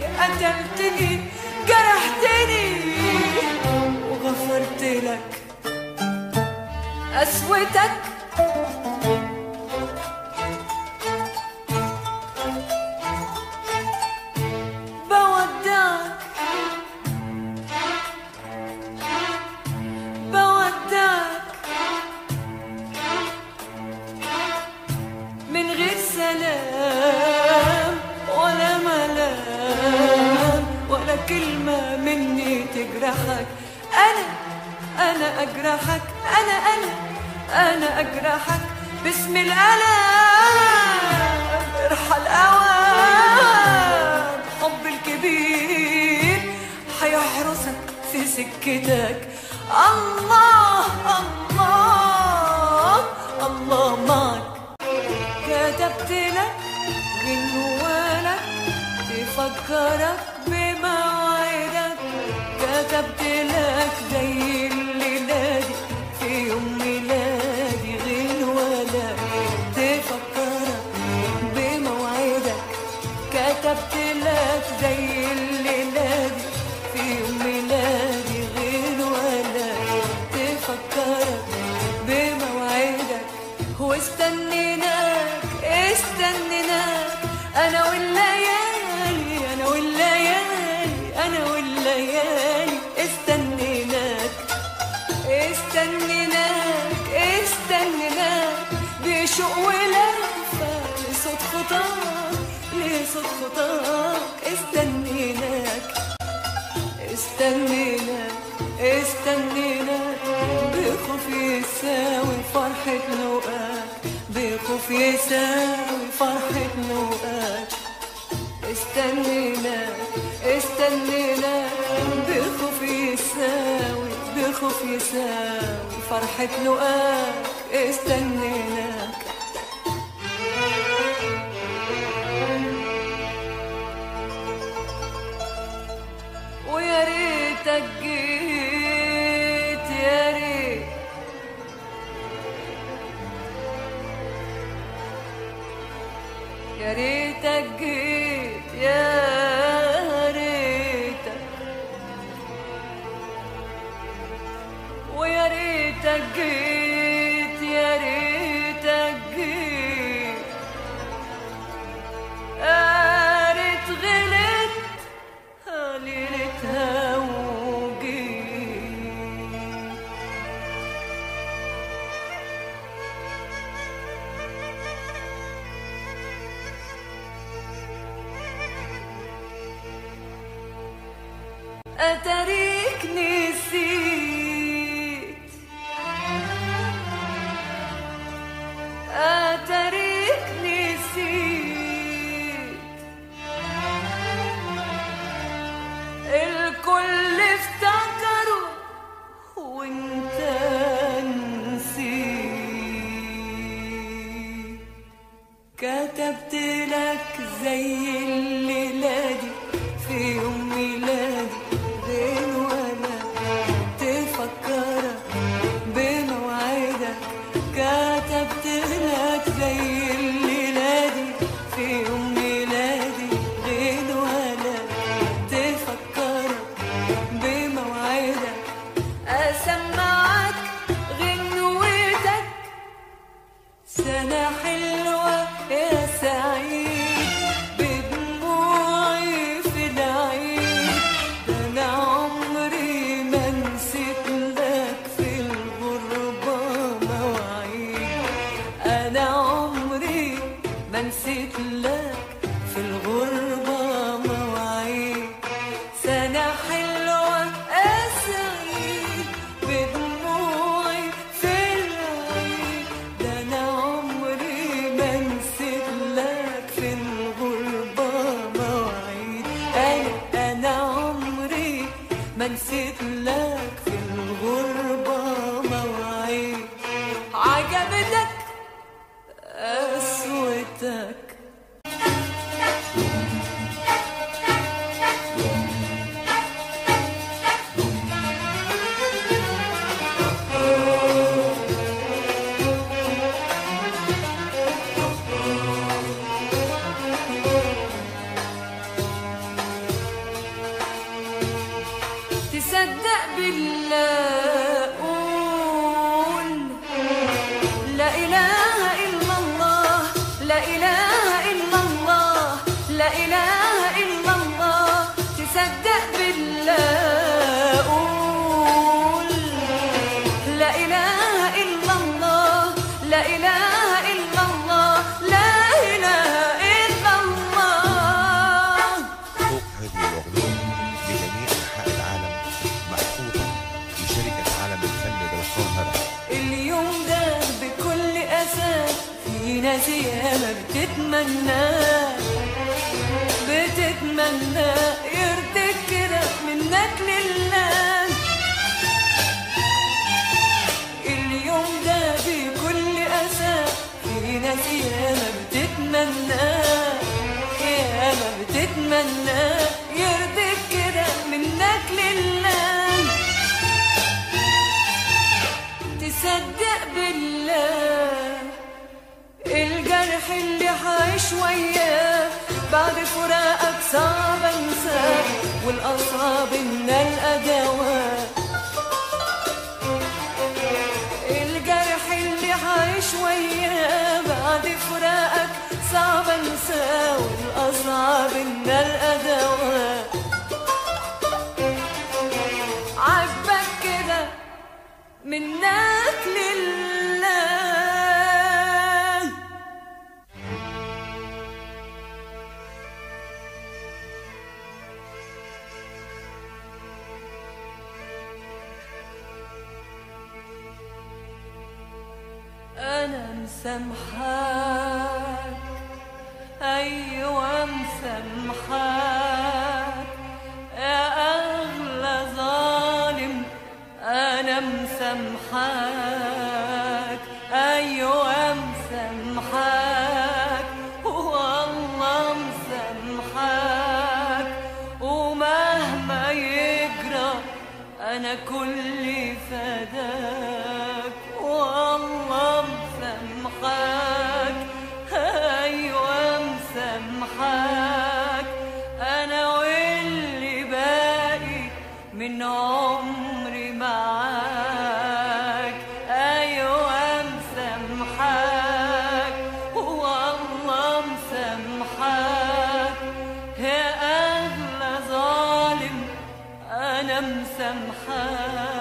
قتلتني جرحتني وغفرت لك قسوتك بودعك بودعك من غير سلام ولا ملام ولا كلمة مني تجرحك أنا أنا أجرحك أنا أنا أنا أجرحك باسم الألم ارحل أوام حب الكبير هيحرسك في سكتك الله الله الله معك كتبت لك جنوالك تفكرك بمواعيدك كتبت لك زي الليلادي في يوم ميلادي غنوالك تفكرك بمواعيدك كتبت لك زي الليلادي في يوم ميلادي غنوالك تفكرك بمواعيدك واستنيناك استنيناك انا والليالي انا والليالي انا والليالي استنيناك استنيناك استنيناك بشوق ولهفة لصوت خطاك لصوت خطاك استنيناك استنيناك استنيناك بخوف يساوي فرحة لقاك بخوف يساوي فرحة لقاك استنيناك استنيناك بخوف يساوي بخوف يساوي فرحة لقاك استنيناك ويا ريتك جيت يا ريت يا ريتك جيت يا ريتك ويا ريتك جيت يا ريتك جيت يا ريت غلت ليلتها وجيت أتريك نسيت أتريك نسيت الكل افتكروا وانت نسيت كتبت لك زي الليلة دي في يوم ميلادي غير ولا تفكرك بموعدك كتبت لك زي الليلة دي في يوم ميلادي غير ولا تفكرك بموعدك أسمعك غنوتك سنة حلوة يا سعيد بدموعي في العيد ده أنا عمري ما نسيت لك في الغربة مواعيد أنا عمري ما نسيت لك في الغربة مواعيد سنة حلوة يا سعيد بدموعي في العيد ده أنا عمري ما نسيت لك في الغربة مواعيد أنا أنا عمري ما نسيت لك في الغربة مواعيد عجبتك قسوتك العلوم بجميع أنحاء العالم محفوظة في شركة عالم الفن بالقاهرة اليوم ده بكل أساس في ناس ياما بتتمناه بتتمنى يرضيك كده منك لله اليوم ده بكل أساس في ناس ياما بتتمناه ياما بتتمنى يرضيك كده منك لله تصدق بالله الجرح اللي عايش وياه بعد فراقك صعب انساه والاصعب ان الادوات الجرح اللي عايش وياه بعد فراقك صعب انساه والاصعب ان الادوات عاجبك كده منك لله أنا مسامحاك أيوة مسامحاك يا أغلى ظالم أنا مسامحاك أيوة مسامحاك والله مسامحاك ومهما يجرى أنا كل فداك والله مسامحاك أيوة مسامحاك أنا واللي باقي من عمري معاك أيوة مسامحاك والله مسامحاك يا أغلى ظالم أنا مسامحاك